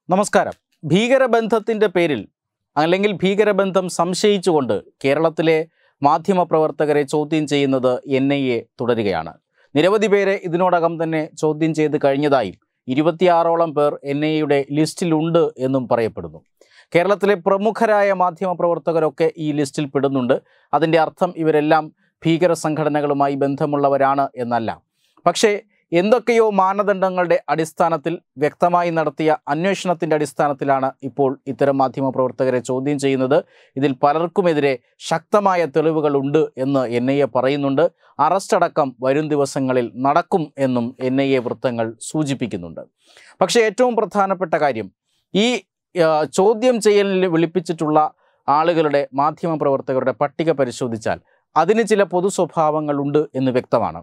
നമസ്കാരം ഭീകരബന്ധത്തിൻ്റെ പേരിൽ അല്ലെങ്കിൽ ഭീകരബന്ധം സംശയിച്ചുകൊണ്ട് കേരളത്തിലെ മാധ്യമപ്രവർത്തകരെ ചോദ്യം ചെയ്യുന്നത് എൻ ഐ എ തുടരുകയാണ് നിരവധി പേരെ ഇതിനോടകം തന്നെ ചോദ്യം ചെയ്ത് കഴിഞ്ഞതായും ഇരുപത്തിയാറോളം പേർ എൻ ഐ എയുടെ ലിസ്റ്റിലുണ്ട് എന്നും പറയപ്പെടുന്നു കേരളത്തിലെ പ്രമുഖരായ മാധ്യമപ്രവർത്തകരൊക്കെ ഈ ലിസ്റ്റിൽ പെടുന്നുണ്ട് അതിൻ്റെ അർത്ഥം ഇവരെല്ലാം ഭീകര സംഘടനകളുമായി ബന്ധമുള്ളവരാണ് എന്നല്ല പക്ഷേ എന്തൊക്കെയോ മാനദണ്ഡങ്ങളുടെ അടിസ്ഥാനത്തിൽ വ്യക്തമായി നടത്തിയ അന്വേഷണത്തിൻ്റെ അടിസ്ഥാനത്തിലാണ് ഇപ്പോൾ ഇത്തരം മാധ്യമപ്രവർത്തകരെ ചോദ്യം ചെയ്യുന്നത് ഇതിൽ പലർക്കുമെതിരെ ശക്തമായ തെളിവുകളുണ്ട് എന്ന് എൻ ഐ എ പറയുന്നുണ്ട് അറസ്റ്റ് അടക്കം വരും ദിവസങ്ങളിൽ നടക്കും എന്നും എൻ ഐ എ വൃത്തങ്ങൾ സൂചിപ്പിക്കുന്നുണ്ട് പക്ഷേ ഏറ്റവും പ്രധാനപ്പെട്ട കാര്യം ഈ ആ, ചോദ്യം ചെയ്യലിൽ വിളിപ്പിച്ചിട്ടുള്ള ആളുകളുടെ മാധ്യമപ്രവർത്തകരുടെ പട്ടിക പരിശോധിച്ചാൽ അതിന് ചില പൊതു സ്വഭാവങ്ങളുണ്ട് എന്ന് വ്യക്തമാണ്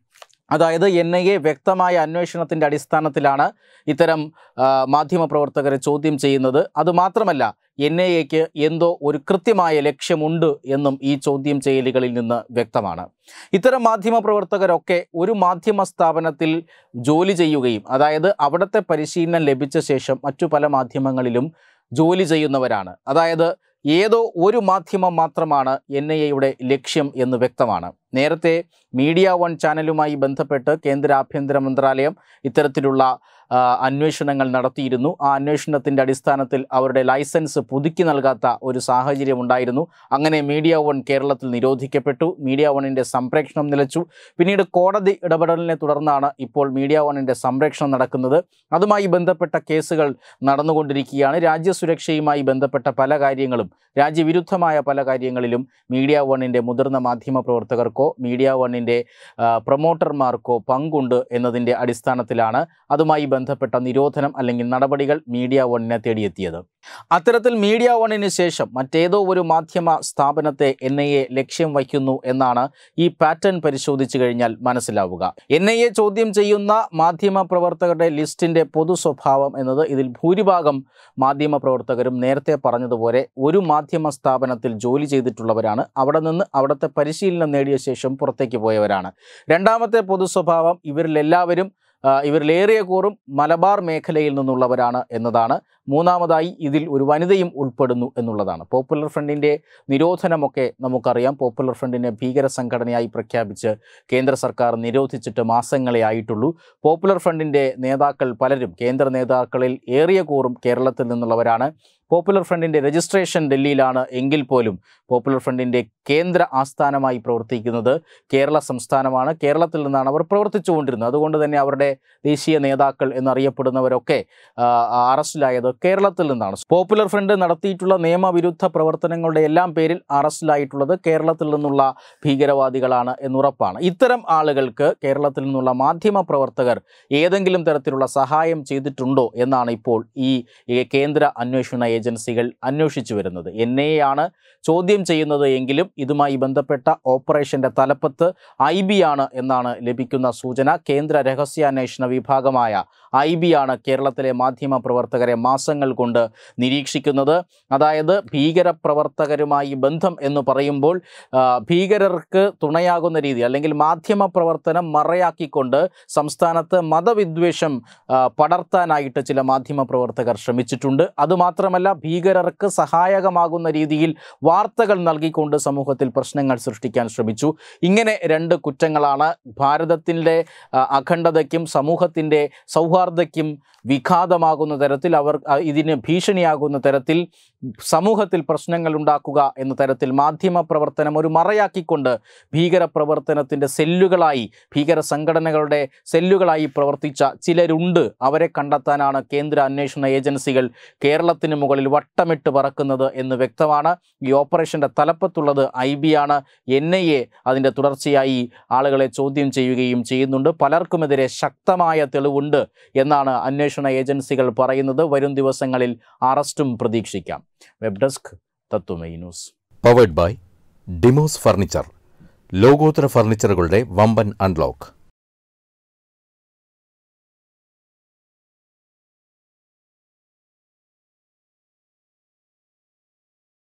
അതായത് എൻ ഐ എ വ്യക്തമായ അന്വേഷണത്തിൻ്റെ അടിസ്ഥാനത്തിലാണ് ഇത്തരം ആ, മാധ്യമപ്രവർത്തകരെ ചോദ്യം ചെയ്യുന്നത് അതുമാത്രമല്ല എൻ ഐ എക്ക് എന്തോ ഒരു കൃത്യമായ ലക്ഷ്യമുണ്ട് എന്നും ഈ ചോദ്യം ചെയ്യലുകളിൽ നിന്ന് വ്യക്തമാണ് ഇത്തരം മാധ്യമപ്രവർത്തകരൊക്കെ ഒരു മാധ്യമ സ്ഥാപനത്തിൽ ജോലി ചെയ്യുകയും അതായത് അവിടുത്തെ പരിശീലനം ലഭിച്ച ശേഷം മറ്റു പല മാധ്യമങ്ങളിലും ജോലി ചെയ്യുന്നവരാണ് അതായത് ഏതോ ഒരു മാധ്യമം മാത്രമാണ് എൻ ഐ എയുടെ ലക്ഷ്യം എന്ന് വ്യക്തമാണ് നേരത്തെ മീഡിയ വൺ ചാനലുമായി ബന്ധപ്പെട്ട് കേന്ദ്ര ആഭ്യന്തര മന്ത്രാലയം ഇത്തരത്തിലുള്ള ആ, അന്വേഷണങ്ങൾ നടത്തിയിരുന്നു ആ അന്വേഷണത്തിൻ്റെ അടിസ്ഥാനത്തിൽ അവരുടെ ലൈസൻസ് പുതുക്കി നൽകാത്ത ഒരു സാഹചര്യം ഉണ്ടായിരുന്നു അങ്ങനെ മീഡിയ വൺ കേരളത്തിൽ നിരോധിക്കപ്പെട്ടു മീഡിയ വണ്ണിൻ്റെ സംപ്രേഷണം നിലച്ചു പിന്നീട് കോടതി ഇടപെടലിനെ തുടർന്നാണ് ഇപ്പോൾ മീഡിയ വണ്ണിൻ്റെ സംപ്രേഷണം നടക്കുന്നത് അതുമായി ബന്ധപ്പെട്ട കേസുകൾ നടന്നുകൊണ്ടിരിക്കുകയാണ് രാജ്യസുരക്ഷയുമായി ബന്ധപ്പെട്ട പല കാര്യങ്ങളും രാജ്യവിരുദ്ധമായ പല കാര്യങ്ങളിലും മീഡിയ വണ്ണിൻ്റെ മുതിർന്ന മാധ്യമ പ്രവർത്തകർക്കോ മീഡിയ വണ്ണിൻ്റെ ആ, പ്രൊമോട്ടർമാർക്കോ പങ്കുണ്ട് എന്നതിൻ്റെ അടിസ്ഥാനത്തിലാണ് അതുമായി ബന്ധപ്പെട്ട നിരോധനം അല്ലെങ്കിൽ നടപടികൾ മീഡിയ വണ്ണിനെ തേടിയെത്തിയത് അത്തരത്തിൽ മീഡിയ വണ്ണിന് ശേഷം മറ്റേതോ ഒരു മാധ്യമ സ്ഥാപനത്തെ എൻ ഐ എ ലക്ഷ്യം വയ്ക്കുന്നു എന്നാണ് ഈ പാറ്റേൺ പരിശോധിച്ചു കഴിഞ്ഞാൽ മനസ്സിലാവുക എൻ ഐ എ ചോദ്യം ചെയ്യുന്ന മാധ്യമ പ്രവർത്തകരുടെ ലിസ്റ്റിൻ്റെ പൊതു സ്വഭാവം എന്നത് ഇതിൽ ഭൂരിഭാഗം മാധ്യമ പ്രവർത്തകരും നേരത്തെ പറഞ്ഞതുപോലെ ഒരു മാധ്യമ സ്ഥാപനത്തിൽ ജോലി ചെയ്തിട്ടുള്ളവരാണ് അവിടെ നിന്ന് അവിടുത്തെ പരിശീലനം നേടിയ ശേഷം പുറത്തേക്ക് പോയവരാണ് രണ്ടാമത്തെ പൊതു സ്വഭാവം ഇവരിലെല്ലാവരും ആ, ഇവരിലേറിയ കൂറും മലബാർ മേഖലയിൽ നിന്നുള്ളവരാണ് എന്നതാണ് മൂന്നാമതായി ഇതിൽ ഒരു വനിതയും ഉൾപ്പെടുന്നു എന്നുള്ളതാണ് പോപ്പുലർ ഫ്രണ്ടിൻ്റെ നിരോധനമൊക്കെ നമുക്കറിയാം പോപ്പുലർ ഫ്രണ്ടിനെ ഭീകര സംഘടനയായി പ്രഖ്യാപിച്ച് കേന്ദ്ര സർക്കാർ നിരോധിച്ചിട്ട് മാസങ്ങളെ ആയിട്ടുള്ളൂ പോപ്പുലർ ഫ്രണ്ടിൻ്റെ നേതാക്കൾ പലരും കേന്ദ്ര നേതാക്കളിൽ ഏറിയ കൂറും കേരളത്തിൽ നിന്നുള്ളവരാണ് പോപ്പുലർ ഫ്രണ്ടിൻ്റെ രജിസ്ട്രേഷൻ ഡൽഹിയിലാണ് എങ്കിൽ പോലും പോപ്പുലർ ഫ്രണ്ടിൻ്റെ കേന്ദ്ര ആസ്ഥാനമായി പ്രവർത്തിക്കുന്നത് കേരള സംസ്ഥാനമാണ് കേരളത്തിൽ നിന്നാണ് അവർ പ്രവർത്തിച്ചുകൊണ്ടിരുന്നത് അതുകൊണ്ട് തന്നെ അവരുടെ ദേശീയ നേതാക്കൾ എന്നറിയപ്പെടുന്നവരൊക്കെ ആ, അറസ്റ്റിലായത് കേരളത്തിൽ നിന്നാണ് പോപ്പുലർ ഫ്രണ്ട് നടത്തിയിട്ടുള്ള നിയമവിരുദ്ധ പ്രവർത്തനങ്ങളുടെ എല്ലാം പേരിൽ അറസ്റ്റിലായിട്ടുള്ളത് കേരളത്തിൽ നിന്നുള്ള ഭീകരവാദികളാണ് എന്നുറപ്പാണ് ഇത്തരം ആളുകൾക്ക് കേരളത്തിൽ നിന്നുള്ള മാധ്യമ പ്രവർത്തകർ ഏതെങ്കിലും തരത്തിലുള്ള സഹായം ചെയ്തിട്ടുണ്ടോ എന്നാണ് ഇപ്പോൾ ഈ ഈ കേന്ദ്ര അന്വേഷണ ഏജൻസികൾ അന്വേഷിച്ചു വരുന്നത് എൻ ഐ ആണ് ചോദ്യം ചെയ്യുന്നത് എങ്കിലും ഇതുമായി ബന്ധപ്പെട്ട ഓപ്പറേഷന്റെ തലപ്പത്ത് ഐ ബി ആണ് എന്നാണ് ലഭിക്കുന്ന സൂചന കേന്ദ്ര രഹസ്യാന്വേഷണ വിഭാഗമായ ഐ ബി ആണ് കേരളത്തിലെ മാധ്യമ പ്രവർത്തകരെ മാസങ്ങൾ കൊണ്ട് നിരീക്ഷിക്കുന്നത് അതായത് ഭീകരപ്രവർത്തകരുമായി ബന്ധം എന്ന് പറയുമ്പോൾ ആ, ഭീകരർക്ക് തുണയാകുന്ന രീതി അല്ലെങ്കിൽ മാധ്യമ പ്രവർത്തനം മറയാക്കിക്കൊണ്ട് സംസ്ഥാനത്ത് മതവിദ്വേഷം ആ, പടർത്താനായിട്ട് ചില മാധ്യമ പ്രവർത്തകർ ശ്രമിച്ചിട്ടുണ്ട് അതുമാത്രമല്ല ഭീകരർക്ക് സഹായകമാകുന്ന രീതിയിൽ വാർത്തകൾ നൽകിക്കൊണ്ട് സമൂഹത്തിൽ പ്രശ്നങ്ങൾ സൃഷ്ടിക്കാൻ ശ്രമിച്ചു ഇങ്ങനെ രണ്ട് കുറ്റങ്ങളാണ് ഭാരതത്തിൻ്റെ ആ, അഖണ്ഡതയ്ക്കും സമൂഹത്തിൻ്റെ സൗഹാർദ്ദയ്ക്കും വിഘാതമാകുന്ന തരത്തിൽ അവർ ആ, ഇതിന് ഭീഷണിയാകുന്ന തരത്തിൽ സമൂഹത്തിൽ പ്രശ്നങ്ങൾ ഉണ്ടാക്കുക എന്ന തരത്തിൽ മാധ്യമ പ്രവർത്തനം ഒരു മറയാക്കിക്കൊണ്ട് ഭീകര പ്രവർത്തനത്തിൻ്റെ സെല്ലുകളായി ഭീകര സംഘടനകളുടെ സെല്ലുകളായി പ്രവർത്തിച്ച ചിലരുണ്ട് അവരെ കണ്ടെത്താനാണ് കേന്ദ്ര അന്വേഷണ ഏജൻസികൾ കേരളത്തിന് മുകളിൽ വട്ടമിട്ട് പറക്കുന്നത് എന്ന് വ്യക്തമാണ് ഈ ഓപ്പറേഷൻ്റെ തലപ്പത്തുള്ളത് ഐ ബി ആണ് എൻ ഐ എ അതിൻ്റെ തുടർച്ചയായി ആളുകളെ ചോദ്യം ചെയ്യുകയും ചെയ്യുന്നുണ്ട് പലർക്കുമെതിരെ ശക്തമായ തെളിവുണ്ട് എന്നാണ് അന്വേഷണ ഏജൻസികൾ പറയുന്നത് വരും ദിവസങ്ങളിൽ അറസ്റ്റും പ്രതീക്ഷിക്കാം web desk Tatwamayi news powered by Dimos furniture ലോകോത്തര ഫർണിച്ചറുകളുടെ വമ്പൻ അൺലോക്ക്